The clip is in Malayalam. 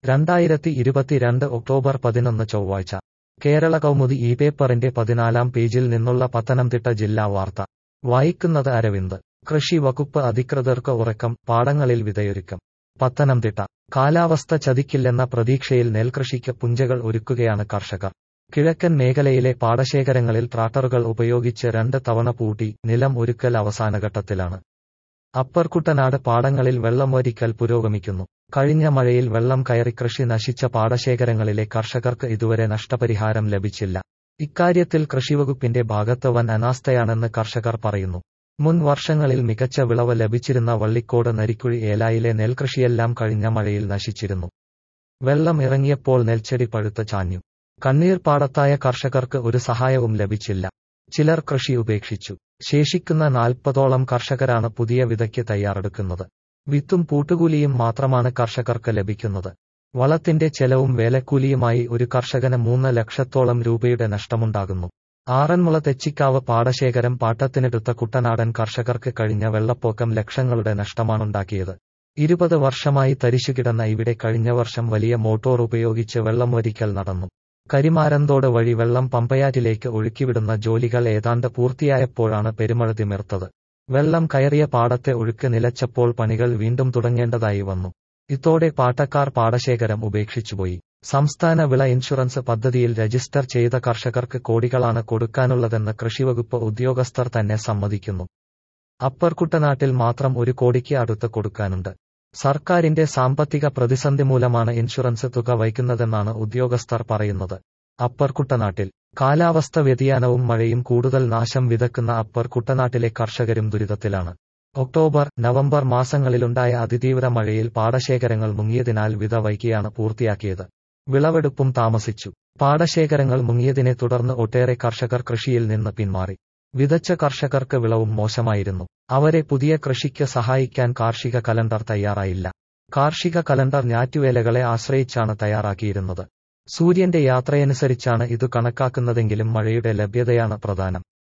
രണ്ടായിരത്തി ഇരുപത്തിരണ്ട് ഒക്ടോബർ പതിനൊന്ന് ചൊവ്വാഴ്ച കേരള കൗമുദി ഈ പേപ്പറിന്റെ പതിനാലാം പേജിൽ നിന്നുള്ള പത്തനംതിട്ട ജില്ലാ വാർത്ത വായിക്കുന്നത് അരവിന്ദ് കൃഷി വകുപ്പ് അധികൃതർക്ക് ഉറക്കം പാടങ്ങളിൽ വിതയൊരുക്കം പത്തനംതിട്ട കാലാവസ്ഥ ചതിക്കില്ലെന്ന പ്രതീക്ഷയിൽ നെൽകൃഷിക്ക് പുഞ്ചകൾ ഒരുക്കുകയാണ് കർഷകർ കിഴക്കൻ മേഖലയിലെ പാടശേഖരങ്ങളിൽ ട്രാക്ടറുകൾ ഉപയോഗിച്ച് രണ്ട് തവണ പൂട്ടി നിലം ഒരുക്കൽ അവസാനഘട്ടത്തിലാണ് അപ്പർ കുട്ടനാട് പാടങ്ങളിൽ വെള്ളമൊരിക്കൽ പുരോഗമിക്കുന്നു കഴിഞ്ഞ മഴയിൽ വെള്ളം കയറി കൃഷി നശിച്ച പാടശേഖരങ്ങളിലെ കർഷകർക്ക് ഇതുവരെ നഷ്ടപരിഹാരം ലഭിച്ചില്ല ഇക്കാര്യത്തിൽ കൃഷിവകുപ്പിന്റെ ഭാഗത്ത് വൻ അനാസ്ഥയാണെന്ന് കർഷകർ പറയുന്നു മുൻ വർഷങ്ങളിൽ മികച്ച വിളവ് ലഭിച്ചിരുന്ന വള്ളിക്കോട് നരിക്കുഴി ഏലായിലെ നെൽകൃഷിയെല്ലാം കഴിഞ്ഞ മഴയിൽ നശിച്ചിരുന്നു വെള്ളം ഇറങ്ങിയപ്പോൾ നെൽച്ചെടി പഴുത്ത് ചാഞ്ഞു കണ്ണീർപ്പാടത്തായ കർഷകർക്ക് ഒരു സഹായവും ലഭിച്ചില്ല ചിലർ കൃഷി ഉപേക്ഷിച്ചു ശേഷിക്കുന്ന നാൽപ്പതോളം കർഷകരാണ് പുതിയ വിതയ്ക്ക് തയ്യാറെടുക്കുന്നത് വിത്തും പൂട്ടുകൂലിയും മാത്രമാണ് കർഷകർക്ക് ലഭിക്കുന്നത് വളത്തിന്റെ ചെലവും വേലക്കൂലിയുമായി ഒരു കർഷകന് മൂന്ന് ലക്ഷത്തോളം രൂപയുടെ നഷ്ടമുണ്ടാകുന്നു ആറന്മുള തെച്ചിക്കാവ് പാടശേഖരം പാട്ടത്തിനെടുത്ത കുട്ടനാടൻ കർഷകർക്ക് കഴിഞ്ഞ വെള്ളപ്പൊക്കം ലക്ഷങ്ങളുടെ നഷ്ടമാണുണ്ടാക്കിയത് ഇരുപത് വർഷമായി തരിശുകിടന്ന ഇവിടെ കഴിഞ്ഞ വർഷം വലിയ മോട്ടോർ ഉപയോഗിച്ച് വെള്ളം വരിക്കൽ നടന്നു കരിമാരന്തോട് വഴി വെള്ളം പമ്പയാറ്റിലേക്ക് ഒഴുക്കിവിടുന്ന ജോലികൾ ഏതാണ്ട് പൂർത്തിയായപ്പോഴാണ് പെരുമഴ തിമിർത്തത് വെള്ളം കയറിയ പാടത്തെ ഒഴുക്ക് നിലച്ചപ്പോൾ പണികൾ വീണ്ടും തുടങ്ങേണ്ടതായി വന്നു ഇതോടെ പാട്ടക്കാർ പാടശേഖരം ഉപേക്ഷിച്ചുപോയി സംസ്ഥാന വിള ഇൻഷുറൻസ് പദ്ധതിയിൽ രജിസ്റ്റർ ചെയ്ത കർഷകർക്ക് കോടികളാണ് കൊടുക്കാനുള്ളതെന്ന് കൃഷിവകുപ്പ് ഉദ്യോഗസ്ഥർ തന്നെ സമ്മതിക്കുന്നു അപ്പർ കുട്ടനാട്ടിൽ മാത്രം ഒരു കോടിക്ക് അടുത്ത് കൊടുക്കാനുണ്ട് സർക്കാരിന്റെ സാമ്പത്തിക പ്രതിസന്ധി മൂലമാണ് ഇൻഷുറൻസ് തുക വയ്ക്കുന്നതെന്നാണ് ഉദ്യോഗസ്ഥർ പറയുന്നത് അപ്പർ കുട്ടനാട്ടിൽ കാലാവസ്ഥ വ്യതിയാനവും മഴയും കൂടുതൽ നാശം വിതക്കുന്ന അപ്പർ കുട്ടനാട്ടിലെ കർഷകരും ദുരിതത്തിലാണ് ഒക്ടോബർ നവംബർ മാസങ്ങളിലുണ്ടായ അതിതീവ്ര മഴയിൽ പാടശേഖരങ്ങൾ മുങ്ങിയതിനാൽ വിത വൈകിയാണ് പൂർത്തിയാക്കിയത് വിളവെടുപ്പും താമസിച്ചു പാടശേഖരങ്ങൾ മുങ്ങിയതിനെ തുടർന്ന് ഒട്ടേറെ കർഷകർ കൃഷിയിൽ നിന്ന് പിന്മാറി വിതച്ച കർഷകർക്ക് വിളവും മോശമായിരുന്നു അവരെ പുതിയ കൃഷിക്ക് സഹായിക്കാൻ കാർഷിക കലണ്ടർ തയ്യാറായില്ല കാർഷിക കലണ്ടർ ഞാറ്റുവേലകളെ ആശ്രയിച്ചാണ് തയ്യാറാക്കിയിരുന്നത് സൂര്യന്റെ യാത്രയനുസരിച്ചാണ് ഇത് കണക്കാക്കുന്നതെങ്കിലും മഴയുടെ ലഭ്യതയാണ് പ്രധാനം